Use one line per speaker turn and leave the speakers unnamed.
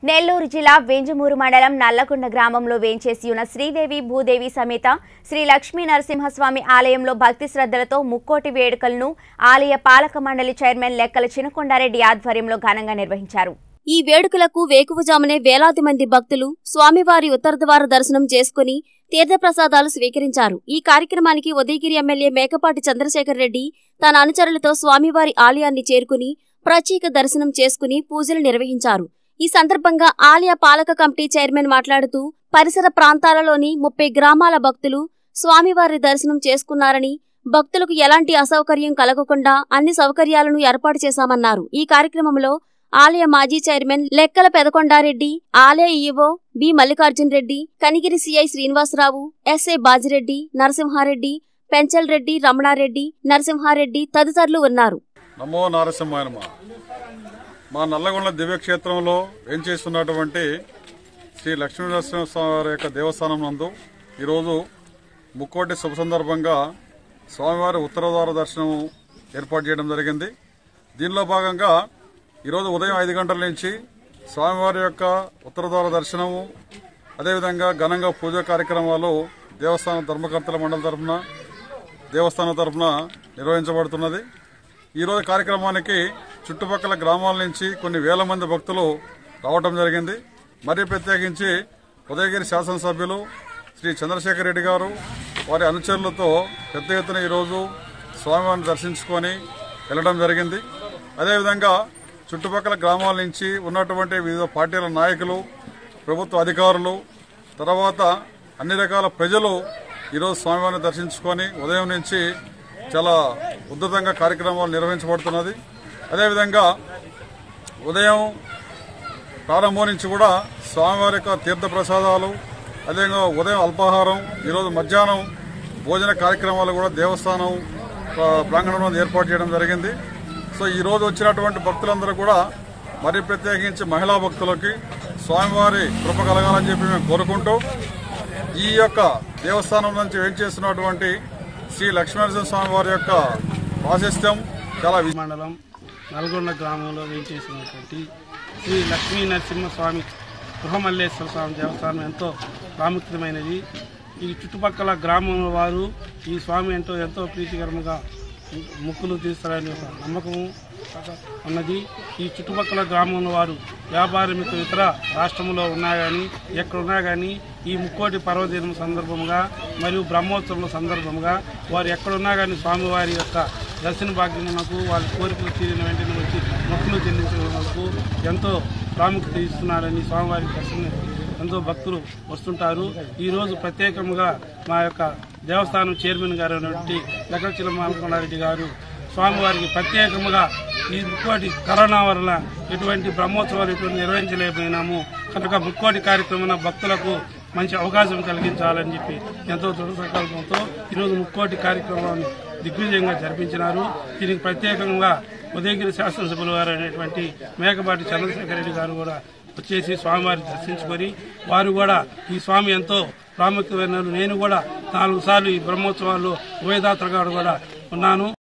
నెల్లూరు జిల్లా వెంజమూరు మండలం నల్లకొండ గ్రామంలో వేంచేసి ఉన్న శ్రీదేవి భూదేవి సమేత శ్రీ లక్ష్మీ నరసింహస్వామి ఆలయంలో భక్తి శ్రద్ధలతో ముక్కోటి వేడుకలను ఆలయ పాలక మండలి చైర్మన్ లెక్కల చినకొండారెడ్డి ఆధ్వర్యంలో ఘనంగా నిర్వహించారు
ఈ వేడుకలకు వేకువజామునే వేలాది మంది భక్తులు స్వామివారి ఉత్తరద్వార దర్శనం చేసుకుని తీర్థప్రసాదాలు స్వీకరించారు ఈ కార్యక్రమానికి ఉదయగిరి ఎమ్మెల్యే మేకపాటి చంద్రశేఖర్ రెడ్డి తన అనుచరులతో స్వామివారి ఆలయాన్ని చేరుకుని ప్రత్యేక దర్శనం చేసుకుని పూజలు నిర్వహించారు ఈ సందర్భంగా ఆలయ పాలక కమిటీ చైర్మన్ మాట్లాడుతూ పరిసర ప్రాంతాలలోని ముప్పై గ్రామాల భక్తులు స్వామివారి దర్శనం చేసుకున్నారని భక్తులకు ఎలాంటి అసౌకర్యం కలగకుండా అన్ని సౌకర్యాలను ఏర్పాటు చేశామన్నారు ఈ కార్యక్రమంలో ఆలయ మాజీ చైర్మన్ లెక్కల పెదకొండారెడ్డి ఆలయ EO B Mallikarjun Reddy Kanigiri CI Srinivasa Rao SA Baji Reddy Narasimha Reddy Penchal Reddy Ramana Reddy Narasimha Reddy తదితరులు ఉన్నారు
నమో నారసింహాయ నమ మా నల్లగొండ దివ్యక్షేత్రంలో ఏం చేస్తున్నటువంటి శ్రీ లక్ష్మీ నరసింహస్వామి వారి యొక్క దేవస్థానం నందు ఈరోజు ముక్కోటి శుభ సందర్భంగా స్వామివారి ఉత్తరద్వార దర్శనం ఏర్పాటు చేయడం జరిగింది దీనిలో భాగంగా ఈరోజు ఉదయం ఐదు గంటల నుంచి స్వామివారి యొక్క ఉత్తరద్వార దర్శనము అదేవిధంగా ఘనంగా పూజా కార్యక్రమాలు దేవస్థానం ధర్మకర్తల మండలి తరఫున దేవస్థానం తరఫున నిర్వహించబడుతున్నది ఈరోజు కార్యక్రమానికి చుట్టుపక్కల గ్రామాల నుంచి కొన్ని వేల మంది భక్తులు రావడం జరిగింది మరీ ప్రత్యేకించి ఉదయగిరి శాసనసభ్యులు శ్రీ చంద్రశేఖర్ రెడ్డి గారు వారి అనుచరులతో పెద్ద ఎత్తున ఈరోజు స్వామివారిని దర్శించుకొని వెళ్ళడం జరిగింది అదేవిధంగా చుట్టుపక్కల గ్రామాల నుంచి ఉన్నటువంటి వివిధ పార్టీల నాయకులు ప్రభుత్వ అధికారులు తర్వాత అన్ని రకాల ప్రజలు ఈరోజు స్వామివారిని దర్శించుకొని ఉదయం నుంచి చాలా ఉద్ధృతంగా కార్యక్రమాలు నిర్వహించబడుతున్నది అదేవిధంగా ఉదయం ప్రారంభం నుంచి కూడా స్వామివారి యొక్క తీర్థ ప్రసాదాలు అదేవిధంగా ఉదయం అల్పాహారం ఈరోజు మధ్యాహ్నం భోజన కార్యక్రమాలు కూడా దేవస్థానం ఆ, ప్రాంగణంలో ఏర్పాటు చేయడం జరిగింది సో ఈ రోజు వచ్చినటువంటి భక్తులందరూ కూడా మరి ప్రత్యేకించి మహిళా భక్తులకి స్వామివారి కృప కలగాలని చెప్పి మేము కోరుకుంటూ ఈ యొక్క దేవస్థానం నుంచి ఏం చేస్తున్నటువంటి శ్రీ లక్ష్మీనరసింహ స్వామి వారి యొక్క ప్రాశస్త్యం చాలా వి-
మండలం నల్గొండ గ్రామంలో వేయించేసినటువంటి శ్రీ లక్ష్మీ నరసింహస్వామి గృహమల్లేశ్వర స్వామి దేవస్థానం ఎంతో ప్రాముఖ్యమైనది ఈ చుట్టుపక్కల గ్రామం వారు ఈ స్వామి ఎంతో ఎంతో ప్రీతికరంగా ముక్కులు తీస్తారని ఒక నమ్మకము ఉన్నది ఈ చుట్టుపక్కల గ్రామంలో వారు వ్యాపారమిక ఇతర రాష్ట్రంలో ఉన్నా కానీ ఎక్కడ ఉన్నా కానీ ఈ ముక్కోటి పర్వదినం సందర్భంగా మరియు బ్రహ్మోత్సవం సందర్భంగా వారు ఎక్కడున్నా కానీ స్వామివారి యొక్క దర్శన భాగ్యమునకు వాళ్ళ కోరికలు తీరిన వెంటనే వచ్చి మొక్కులు చెల్లించడానికి ఎంతో ప్రాముఖ్యత ఇస్తున్నారని స్వామివారి దర్శనం ఎంతో భక్తులు వస్తుంటారు ఈ రోజు ప్రత్యేకంగా మా యొక్క దేవస్థానం చైర్మన్ గారు అయినటువంటి లెక్కచిల మాలకొండారెడ్డి గారు స్వామివారికి ప్రత్యేకముగా ఈ ముక్కోటి కరోనా వలన ఎటువంటి బ్రహ్మోత్సవాలు ఎటువంటి నిర్వహించలేకపోయినాము కనుక ముక్కోటి కార్యక్రమం భక్తులకు మంచి అవకాశం కలిగించాలని చెప్పి ఎంతో దృఢ సంకల్పంతో ఈరోజు ముక్కోటి కార్యక్రమాన్ని దిగ్విజయంగా జరిపించినారు దీనికి ప్రత్యేకంగా ఉదయగిరి శాసనసభ్యుల వారు అయినటువంటి మేకపాటి చంద్రశేఖర రెడ్డి గారు కూడా వచ్చేసి స్వామివారిని దర్శించుకొని వారు కూడా ఈ స్వామి ఎంతో ప్రాముఖ్యమైన నేను కూడా నాలుగు సార్లు ఈ బ్రహ్మోత్సవాల్లో ఉభయదాతగా కూడా ఉన్నాను